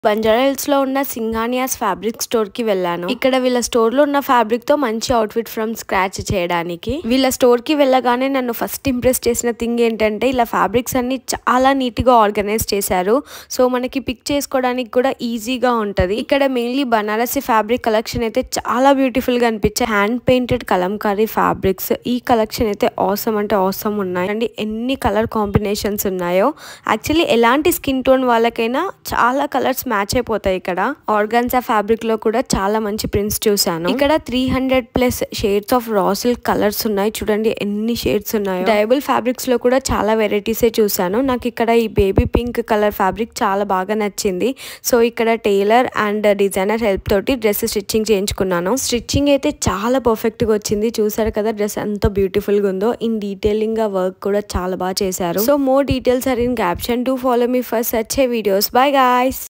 Banjara hills లో ఉన్న సింఘానియాస్ fabric store కి వెళ్ళాను ఇక్కడ వీళ్ళ స్టోర్ లో ఉన్న ఫ్యాబ్రిక్ తో మంచి అవుట్ఫిట్ ఫ్రమ్ స్క్రాచ్ చేయడానికి వీళ్ళ స్టోర్ కి వెళ్ళగానే నన్ను ఫస్ట్ ఇంప్రెస్ చేసిన థింగ్ ఏంటంటే ఇలా ఫ్యాబ్రిక్స్ అన్ని చాలా నీట్ గా ఆర్గనైజ్ చేశారు సో మనకి పిక్ చేసుకోవడానికి కూడా ఈజీగా ఉంటది ఇక్కడ మెయిన్లీ బనారసి ఫ్యాబ్రిక్ కలెక్షన్ అయితే చాలా బ్యూటిఫుల్ గా అనిపించాయి హ్యాండ్ పెయింటెడ్ కలంకారీ ఫ్యాబ్రిక్స్ ఈ కలెక్షన్ అయితే ఆసమ్ అంటే ఆసమ్ ఉన్నాయి అండి ఎన్ని కలర్ కాంబినేషన్స్ ఉన్నాయో యాక్చువల్లీ ఎలాంటి స్కిన్ టోన్ వాళ్ళకైనా చాలా కలర్స్ మ్యాచ్ అయిపోతాయి ఇక్కడ ఆర్గాన్సా ఫ్యాబ్రిక్ లో కూడా చాలా మంచి ప్రింట్స్ చూసాను ఇక్కడ three hundred plus shades of రాసిల్ కలర్స్ ఉన్నాయి చూడండి ఎన్ని షేడ్స్ ఉన్నాయో డైబుల్ ఫ్యాబ్రిక్స్ లో కూడా చాలా వెరైటీసే చూసాను నాకు ఇక్కడ ఈ బేబీ పింక్ కలర్ ఫ్యాబ్రిక్ చాలా బాగా నచ్చింది సో ఇక్కడ టైలర్ అండ్ డిజైనర్ హెల్ప్ తోటి డ్రెస్ స్టిచ్చింగ్ చేయించుకున్నాను స్టిచ్చింగ్ అయితే చాలా పర్ఫెక్ట్ గా వచ్చింది చూసారు కదా డ్రెస్ ఎంత బ్యూటిఫుల్ గా ఉందో ఇన్ డీటెయిలింగ్ గా వర్క్ కూడా చాలా బాగా చేశారు so more details are in caption to follow me first such videos bye guys